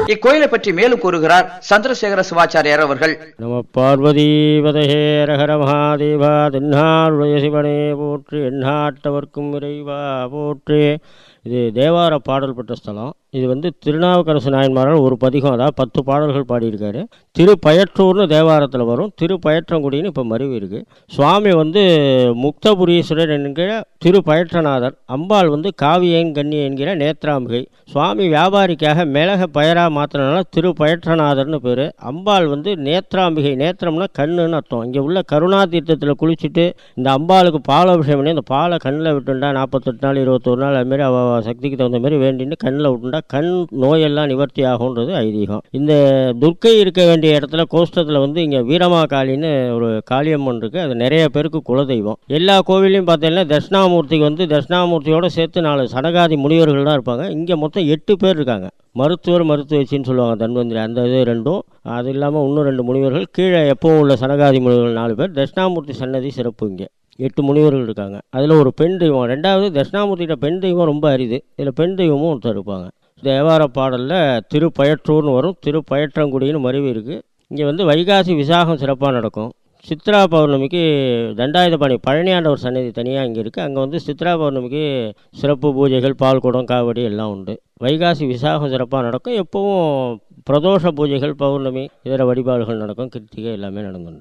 இக்கோயிலை பற்றி மேலும் கூறுகிறார் சந்திரசேகர சிவாச்சாரியார் அவர்கள் நம பார்வதீபதே ரகர மகாதேவா தென்னாருடைய சிவனே போற்றி எண்ணாட்டவர்க்கும் இறைவா போற்றி இது தேவார பாடல் பெற்ற ஸ்தலம் இது வந்து திருநாவுக்கரசு நாயன்மாரால் ஒரு பதிகம் அதாவது பத்து பாடல்கள் பாடியிருக்காரு திருப்பயற்றூர்னு தேவாரத்தில் வரும் திருப்பயற்றங்குடின்னு இப்போ மருவி இருக்கு சுவாமி வந்து முக்தபுரீஸ்வரர் என்கிற திருப்பயற்றநாதர் அம்பாள் வந்து காவியன் கன்னி என்கிற நேத்ராம்பிகை சுவாமி வியாபாரிக்காக மிளக பயராக மாற்றினால திருப்பயற்றநாதர்னு பேர் அம்பாள் வந்து நேத்ராம்பிகை நேத்திரம்னா கண்ணுன்னு அர்த்தம் இங்கே உள்ள கருணா தீர்த்தத்தில் குளிச்சுட்டு இந்த அம்பாளுக்கு பால் அபிஷேகம் பண்ணி அந்த பாலை கண்ணில் விட்டுண்டா நாற்பத்தெட்டு நாள் இருபத்தொரு நாள் அதுமாரி அவ அவ சக்திக்கு தகுந்த மாதிரி வேண்டின்னு கண்ணில் விட்டுண்டா கண் நோயெல்லாம் நிவர்த்தி ஆகுன்றது ஐதீகம் இந்த துர்க்கை இருக்க வேண்டிய இடத்துல கோஷ்டத்தில் வந்து இங்கே வீரமா காளின்னு ஒரு காளியம்மன் இருக்குது அது நிறைய பேருக்கு குலதெய்வம் எல்லா கோவிலையும் பார்த்தீங்கன்னா தட்சிணாமூர்த்திக்கு வந்து தட்சிணாமூர்த்தியோட சேர்த்து நாலு சடகாதி முனிவர்கள் தான் இருப்பாங்க இங்கே மொத்தம் எட்டு பேர் இருக்காங்க மருத்துவர் மருத்துவச்சின்னு சொல்லுவாங்க தன்வந்திரி அந்த இது ரெண்டும் அது இல்லாமல் இன்னும் ரெண்டு முனிவர்கள் கீழே எப்பவும் உள்ள சனகாதி முனிவர்கள் நாலு பேர் தட்சிணாமூர்த்தி சன்னதி சிறப்பு இங்கே எட்டு முனிவர்கள் இருக்காங்க அதில் ஒரு பெண் தெய்வம் ரெண்டாவது தட்சிணாமூர்த்தியோட பெண் தெய்வம் ரொம்ப அரிது இதில் பெண் தெய்வமும் ஒருத்தர் இருப்பாங்க தேவார பாடலில் திருப்பயற்றூர்னு வரும் திருப்பயற்றங்குடின்னு மருவி இருக்குது இங்கே வந்து வைகாசி விசாகம் சிறப்பாக நடக்கும் சித்ரா பௌர்ணமிக்கு தண்டாயுதபாணி பழனியாண்டவர் சன்னதி தனியாக இங்கே இருக்குது அங்கே வந்து சித்ரா பௌர்ணமிக்கு சிறப்பு பூஜைகள் பால் குடம் காவடி எல்லாம் உண்டு வைகாசி விசாகம் சிறப்பாக நடக்கும் எப்போவும் பிரதோஷ பூஜைகள் பௌர்ணமி இதர வழிபாடுகள் நடக்கும் கிருத்திகை எல்லாமே நடந்துண்டு